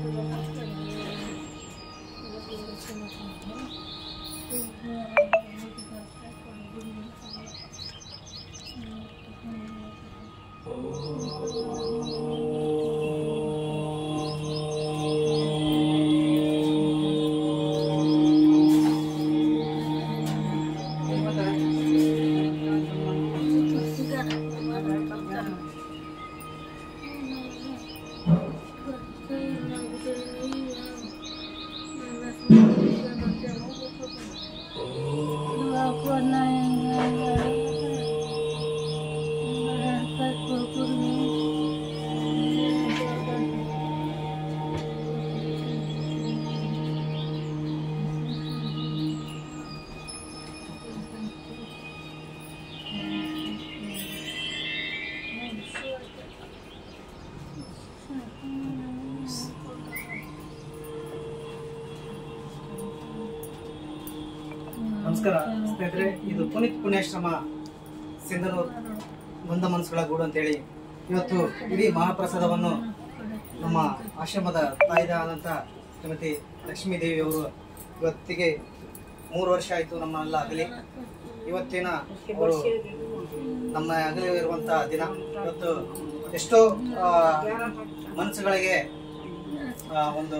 ನಮಸ್ಕಾರ ಸ್ನೇಹಿತರೆ ಇದು ಪುನೀತ್ ಪುಣ್ಯಾಶ್ರಮ ಸಿಂಧನೂರ್ ನೊಂದ ಮನಸ್ಸುಗಳ ಗೂಡು ಅಂತೇಳಿ ಇವತ್ತು ಇಡೀ ಮಹಾಪ್ರಸಾದವನ್ನು ನಮ್ಮ ಆಶ್ರಮದ ತಾಯಿದಾದಂಥ ಶ್ರೀಮತಿ ಲಕ್ಷ್ಮೀ ದೇವಿ ಅವರು ಇವತ್ತಿಗೆ ಮೂರು ವರ್ಷ ಆಯಿತು ನಮ್ಮನ್ನೆಲ್ಲ ಅಗಲಿ ಇವತ್ತಿನ ಅವರು ನಮ್ಮ ಅಗಲಿ ಇರುವಂಥ ದಿನ ಇವತ್ತು ಎಷ್ಟೋ ಆ, ಮನಸ್ಸುಗಳಿಗೆ ಆ, ಒಂದು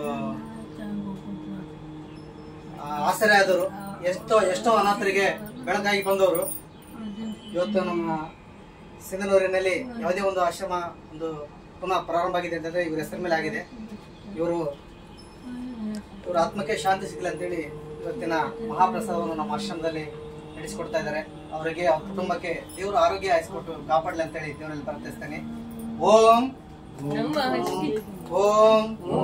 ಆ, ಆಸರೆ ಆದವರು ಎಷ್ಟೋ ಎಷ್ಟೋ ಅನಾಥರಿಗೆ ಬೆಳಕಾಗಿ ಬಂದವರು ಇವತ್ತು ನಮ್ಮ ಸಿಂಧನೂರಿನಲ್ಲಿ ಯಾವುದೇ ಒಂದು ಆಶ್ರಮ ಒಂದು ಪುನಃ ಪ್ರಾರಂಭ ಆಗಿದೆ ಅಂತಂದ್ರೆ ಇವ್ರ ಹೆಸರ ಮೇಲೆ ಆಗಿದೆ ಇವರು ಇವ್ರ ಆತ್ಮಕ್ಕೆ ಶಾಂತಿ ಸಿಗಲಿ ಅಂತೇಳಿ ಇವತ್ತಿನ ಮಹಾಪ್ರಸಾದವನ್ನು ನಮ್ಮ ಆಶ್ರಮದಲ್ಲಿ ನಡೆಸಿಕೊಡ್ತಾ ಇದ್ದಾರೆ ಅವರಿಗೆ ಅವ್ರ ಕುಟುಂಬಕ್ಕೆ ದೇವರು ಆರೋಗ್ಯ ಆಯಿಸ್ಕೊಟ್ಟು ಕಾಪಾಡಲಿ ಅಂತೇಳಿ ದೇವರಲ್ಲಿ ಪ್ರಾರ್ಥಿಸ್ತೇನೆ ಓಂ ಓಂ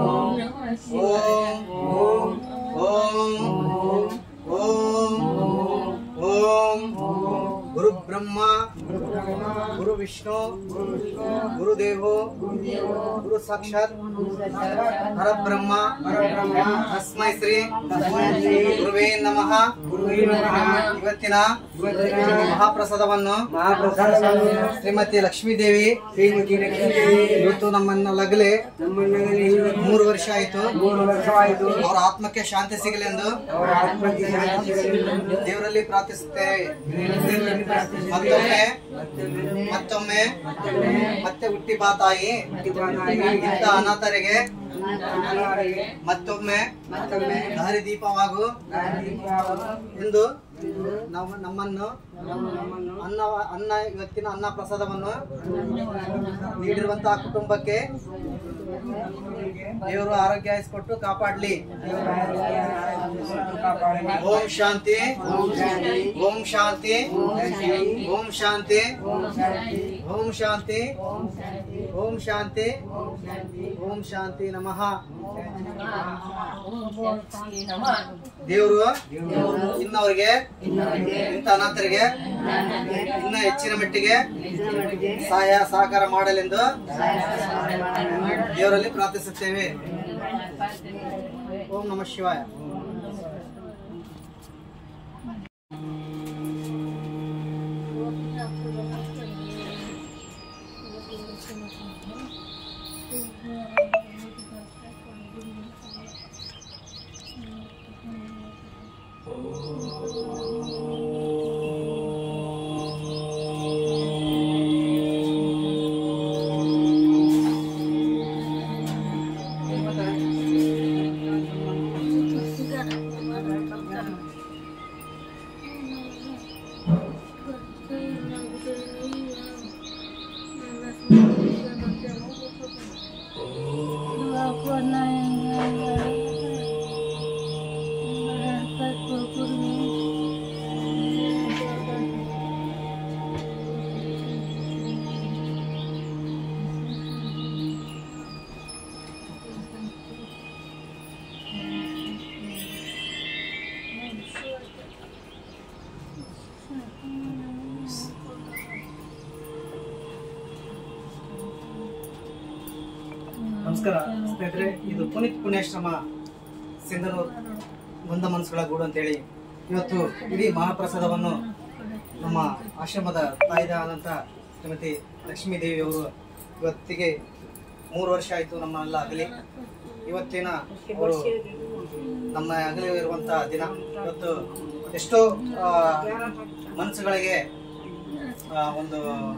ಓಂ ಓಂ ಓಂ ಓಂ ಗುರು ಬ್ರಹ್ಮ ಗುರು ವಿಷ್ಣು ಗುರುದೇವೋ ಗುರು ಸಾಕ್ಷಾತ್ ಪರಬ್ರಹ್ಮ ತಸ್ಮೈ ಶ್ರೀ ಗುರುವೇ ನಮಃ ಇವತ್ತಿನ ಮಹಾಪ್ರಸಾದವನ್ನು ಶ್ರೀಮತಿ ಲಕ್ಷ್ಮೀ ದೇವಿ ಇವತ್ತು ನಮ್ಮನ್ನ ಲಗಲೆ ಮೂರು ವರ್ಷ ಆಯ್ತು ಅವರ ಆತ್ಮಕ್ಕೆ ಶಾಂತಿ ಸಿಗಲಿ ಎಂದು ದೇವರಲ್ಲಿ ಪ್ರಾರ್ಥಿಸುತ್ತೇವೆ ಮತ್ತೊಮ್ಮೆ ಮತ್ತೊಮ್ಮೆ ಮತ್ತೆ ಹುಟ್ಟಿ ಬಾ ತಾಯಿ ಇಂಥ ಅನಾಥರಿಗೆ ಮತ್ತೊಮ್ಮೆ ದಾರಿ ದೀಪವಾಗು ಎಂದು ನಾವು ನಮ್ಮನ್ನು ಅನ್ನ ಅನ್ನ ಇವತ್ತಿನ ಅನ್ನ ಪ್ರಸಾದವನ್ನು ನೀಡಿರುವಂತಹ ಕುಟುಂಬಕ್ಕೆ ದೇವರು ಆರೋಗ್ಯ ಕೊಟ್ಟು ಕಾಪಾಡ್ಲಿ ಓಂ ಶಾಂತಿ ಓಂ ಶಾಂತಿ ಓಂ ಶಾಂತಿ ಓಂ ಶಾಂತಿ ಓಂ ಶಾಂತಿ ಓಂ ಶಾಂತಿ ನಮಃ ದೇವರು ಇನ್ನವರಿಗೆ ಇಂಥ ಅನಾಥರಿಗೆ ಇನ್ನ ಹೆಚ್ಚಿನ ಮಟ್ಟಿಗೆ ಸಹಾಯ ಸಹಕಾರ ಮಾಡಲೆಂದು ದೇವರಲ್ಲಿ ಪ್ರಾರ್ಥಿಸುತ್ತೇವೆ ಓಂ ನಮಃ ಶಿವಾಯ ನಮಸ್ಕಾರ ಸ್ನೇಹಿತರೆ ಇದು ಪುನೀತ್ ಪುಣ್ಯಾಶ್ರಮ ಸಿಂಧನೂರ್ ನೊಂದ ಮನಸ್ಸುಗಳ ಗೂಡು ಅಂತೇಳಿ ಇವತ್ತು ಇಡೀ ಮಹಾಪ್ರಸಾದವನ್ನು ನಮ್ಮ ಆಶ್ರಮದ ತಾಯಿದಾದಂಥ ಶ್ರೀಮತಿ ಲಕ್ಷ್ಮೀ ದೇವಿ ಅವರು ಇವತ್ತಿಗೆ ಮೂರು ವರ್ಷ ಆಯಿತು ನಮ್ಮನ್ನೆಲ್ಲ ಅಗಲಿ ಇವತ್ತಿನ ಅವರು ನಮ್ಮ ಅಗಲಿರುವಂತ ದಿನ ಇವತ್ತು ಎಷ್ಟೋ ಆ, ಮನಸ್ಸುಗಳಿಗೆ ಆ, ಒಂದು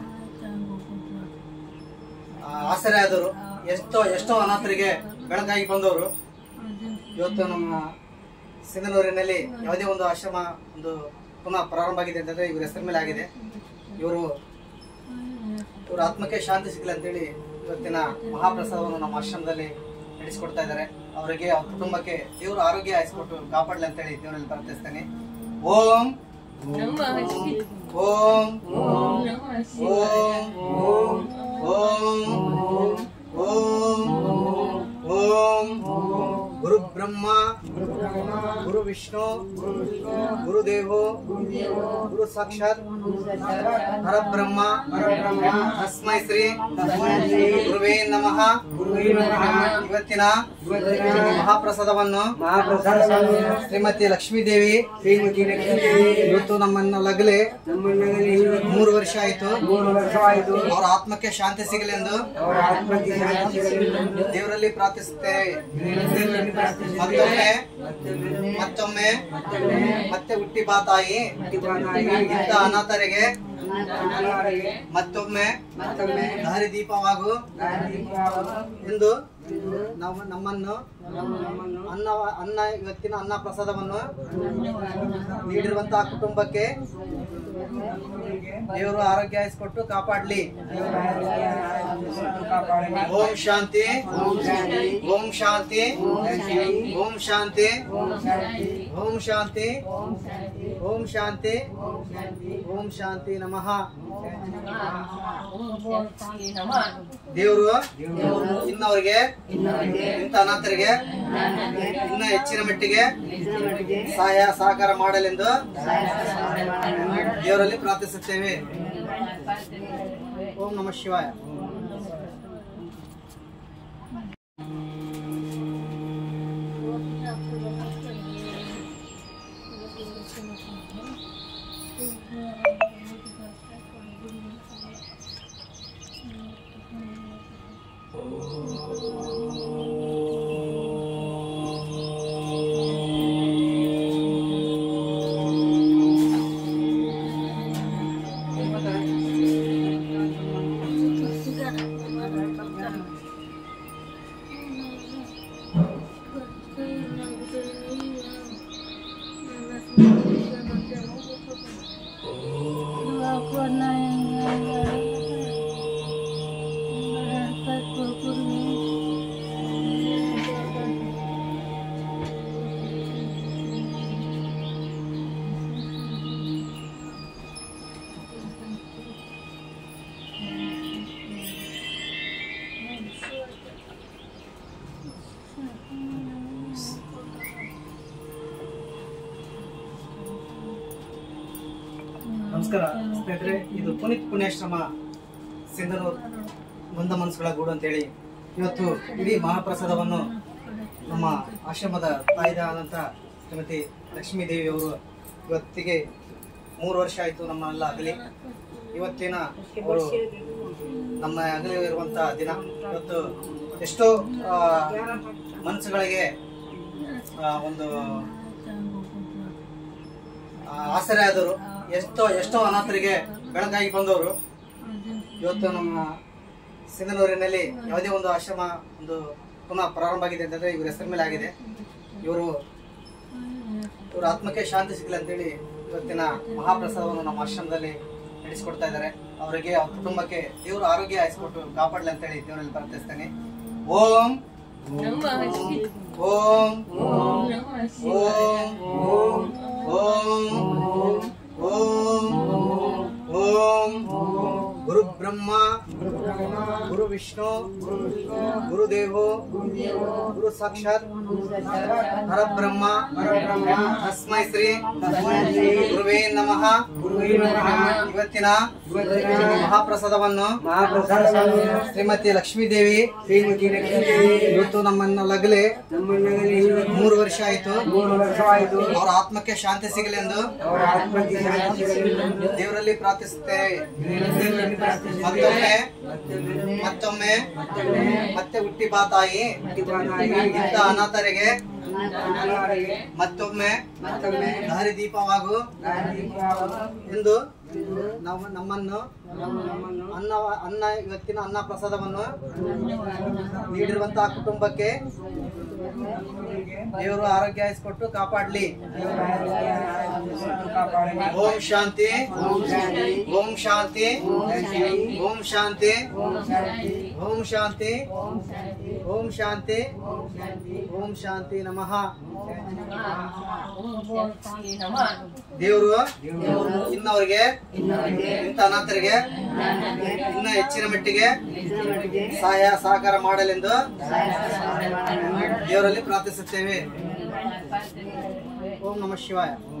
ಆ, ಆಸರೆ ಆದವರು ಎಷ್ಟೋ ಎಷ್ಟೋ ಅನಾಥರಿಗೆ ಬೆಳಕಾಗಿ ಬಂದವರು ಇವತ್ತು ನಮ್ಮ ಸಿಂಧನೂರಿನಲ್ಲಿ ಯಾವುದೇ ಒಂದು ಆಶ್ರಮ ಒಂದು ಪುನಃ ಪ್ರಾರಂಭ ಆಗಿದೆ ಅಂತಂದ್ರೆ ಇವ್ರ ಹೆಸರ ಮೇಲೆ ಆಗಿದೆ ಇವರು ಇವ್ರ ಆತ್ಮಕ್ಕೆ ಶಾಂತಿ ಸಿಗಲಿ ಅಂತೇಳಿ ಇವತ್ತಿನ ಮಹಾಪ್ರಸಾದವನ್ನು ನಮ್ಮ ಆಶ್ರಮದಲ್ಲಿ ನಡೆಸಿಕೊಡ್ತಾ ಇದ್ದಾರೆ ಅವರಿಗೆ ಅವ್ರ ಕುಟುಂಬಕ್ಕೆ ದೇವರು ಆರೋಗ್ಯ ಆಯಿಸ್ಕೊಟ್ಟು ಕಾಪಾಡಲಿ ಅಂತೇಳಿ ದೇವರಲ್ಲಿ ಪ್ರಾರ್ಥಿಸ್ತೇನೆ ಓಂ ಓಂ ಓಂ ಓಂ ಓಂ ಓಂ ಗುರು ಬ್ರಹ್ಮ ಗುರು ವಿಷ್ಣು ಗುರುದೇವೋ ಗುರು ಸಾಕ್ಷಾತ್ ಪರಬ್ರಹ್ಮ ತಸ್ಮೈ ಶ್ರೀ ಗುರುವೇ ನಮಃ ಇವತ್ತಿನ ಮಹಾಪ್ರಸಾದವನ್ನು ಶ್ರೀಮತಿ ಲಕ್ಷ್ಮೀದೇವಿ ಇವತ್ತು ನಮ್ಮನ್ನ ಲಗಲೆ ಮೂರು ವರ್ಷ ಆಯ್ತು ಅವರ ಆತ್ಮಕ್ಕೆ ಶಾಂತಿ ಸಿಗಲಿ ಎಂದು ದೇವರಲ್ಲಿ ಪ್ರಾರ್ಥಿಸುತ್ತೇವೆ ಮತ್ತೊಮ್ಮೆ ಮತ್ತೊಮ್ಮೆ ಮತ್ತೆ ಹುಟ್ಟಿ ಬಾ ತಾಯಿ ಇಂಥ ಅನಾಥರಿಗೆ ಮತ್ತೊಮ್ಮೆ ದಾರಿ ದೀಪವಾಗು ಎಂದು ನಾವು ನಮ್ಮನ್ನು ಅನ್ನ ಅನ್ನ ಇವತ್ತಿನ ಅನ್ನ ಪ್ರಸಾದವನ್ನು ನೀಡಿರುವಂತಹ ಕುಟುಂಬಕ್ಕೆ ದೇವರು ಆರೋಗ್ಯ ಕೊಟ್ಟು ಕಾಪಾಡ್ಲಿ ಓಂ ಶಾಂತಿ ಓಂ ಶಾಂತಿ ಓಂ ಶಾಂತಿ ಓಂ ಶಾಂತಿ ಓಂ ಶಾಂತಿ ಓಂ ಶಾಂತಿ ನಮಃ ದೇವರು ಇನ್ನವರಿಗೆ ಇಂಥ ಅನಾಥರಿಗೆ ಇನ್ನ ಹೆಚ್ಚಿನ ಮಟ್ಟಿಗೆ ಸಹಾಯ ಸಹಕಾರ ಮಾಡಲೆಂದು ದೇವರಲ್ಲಿ ಪ್ರಾರ್ಥಿಸುತ್ತೇವೆ ಓಂ ನಮ ಶಿವಾಯ ನಮಸ್ಕಾರ ಸ್ನೇಹಿತರೆ ಇದು ಪುನೀತ್ ಪುಣ್ಯಾಶ್ರಮ ಸಿಂಧನೂರ್ ನೊಂದ ಮನಸ್ಸುಗಳ ಗೂಡು ಅಂತೇಳಿ ಇವತ್ತು ಇಡೀ ಮಹಾಪ್ರಸಾದವನ್ನು ನಮ್ಮ ಆಶ್ರಮದ ತಾಯಿದಾದಂಥ ಶ್ರೀಮತಿ ಲಕ್ಷ್ಮೀ ದೇವಿ ಅವರು ಇವತ್ತಿಗೆ ಮೂರು ವರ್ಷ ಆಯಿತು ನಮ್ಮನ್ನೆಲ್ಲ ಅಗಲಿ ಇವತ್ತಿನ ಅವರು ನಮ್ಮ ಅಗಲಿ ಇರುವಂಥ ದಿನ ಇವತ್ತು ಎಷ್ಟೋ ಆ, ಮನಸ್ಸುಗಳಿಗೆ ಆ, ಒಂದು ಆ, ಆಸರೆ ಆದವರು ಎಷ್ಟೋ ಎಷ್ಟೋ ಅನಾಥರಿಗೆ ಬೆಳಕಾಗಿ ಬಂದವರು ಇವತ್ತು ನಮ್ಮ ಸಿಂಧನೂರಿನಲ್ಲಿ ಯಾವುದೇ ಒಂದು ಆಶ್ರಮ ಒಂದು ಪುನಃ ಪ್ರಾರಂಭ ಆಗಿದೆ ಅಂತಂದ್ರೆ ಇವ್ರ ಹೆಸರ ಮೇಲೆ ಆಗಿದೆ ಇವರು ಇವ್ರ ಆತ್ಮಕ್ಕೆ ಶಾಂತಿ ಸಿಗಲಿ ಅಂತೇಳಿ ಇವತ್ತಿನ ಮಹಾಪ್ರಸಾದವನ್ನು ನಮ್ಮ ಆಶ್ರಮದಲ್ಲಿ ನಡೆಸಿಕೊಡ್ತಾ ಇದ್ದಾರೆ ಅವರಿಗೆ ಅವ್ರ ಕುಟುಂಬಕ್ಕೆ ದೇವರು ಆರೋಗ್ಯ ಆಯಿಸ್ಕೊಟ್ಟು ಕಾಪಾಡಲಿ ಅಂತೇಳಿ ದೇವರಲ್ಲಿ ಪ್ರಾರ್ಥಿಸ್ತೇನೆ ಓಂ ಓಂ ಓಂ ಓಂ ಓಂ ಓಂ ಗುರು ಬ್ರಹ್ಮ ಗುರು ವಿಷ್ಣು ಗುರುದೇವೋ ಗುರು ಸಾಕ್ಷಾತ್ ಪರಬ್ರಹ್ಮ ತಸ್ಮೈ ಶ್ರೀ ಗುರುವೇ ನಮಃ ಇವತ್ತಿನ ಇವತ್ತಿನ ಮಹಾಪ್ರಸಾದವನ್ನು ಮಹಾಪ್ರಸಾದವನ್ನು ಶ್ರೀಮತಿ ಲಕ್ಷ್ಮೀದೇವಿ ಶ್ರೀಮತಿ ಲಕ್ಷ್ಮೀದೇವಿ ಇವತ್ತು ನಮ್ಮನ್ನ ಲಗಲೆ ನಮ್ಮಲ್ಲಿ ಮೂರು ವರ್ಷ ಆಯ್ತು ಮೂರು ವರ್ಷವಾಯಿತು ಅವರ ಆತ್ಮಕ್ಕೆ ಶಾಂತಿ ಸಿಗಲೆಂದು ಅವರ ಆತ್ಮಕ್ಕೆ ಶಾಂತಿ ಸಿಗಲಿ. ದೇವರಲ್ಲಿ ಪ್ರಾರ್ಥಿಸುತ್ತೇವೆ ಮತ್ತೊಮ್ಮೆ ಮತ್ತೊಮ್ಮೆ ಮತ್ತೆ ಹುಟ್ಟಿ ಬಾ ತಾಯಿ ಇಂಥ ಅನಾಥರಿಗೆ ಅನಾಥರಿಗೆ ಮತ್ತೊಮ್ಮೆ ಮತ್ತೊಮ್ಮೆ ದಾರಿದೀಪವಾಗು ದಾರಿದೀಪವಾಗು ಎಂದು ನಾವು ನಮ್ಮನ್ನು ನಮ್ಮನ್ನು ಅನ್ನ ಅನ್ನ ಇವತ್ತಿನ ಅನ್ನ ಪ್ರಸಾದವನ್ನು ನೀಡಿರುವಂತಹ ಕುಟುಂಬಕ್ಕೆ ದೇವರು ಆರೋಗ್ಯ ಕೊಟ್ಟು ಕಾಪಾಡ್ಲಿ ಕಾಪಾಡಲಿ. ಓಂ ಶಾಂತಿ ಓಂ ಶಾಂತಿ ಓಂ ಶಾಂತಿ ಓಂ ಶಾಂತಿ ಓಂ ಶಾಂತಿ ಓಂ ಶಾಂತಿ ನಮಃ ದೇವರು ಇನ್ನವರಿಗೆ ಇಂಥ ಅನಾಥರಿಗೆ ಇನ್ನ ಹೆಚ್ಚಿನ ಮಟ್ಟಿಗೆ ಸಹಾಯ ಸಹಕಾರ ಮಾಡಲೆಂದು ದೇವರಲ್ಲಿ ಪ್ರಾರ್ಥಿಸುತ್ತೇವೆ ಓಂ ನಮಃ ಶಿವಾಯ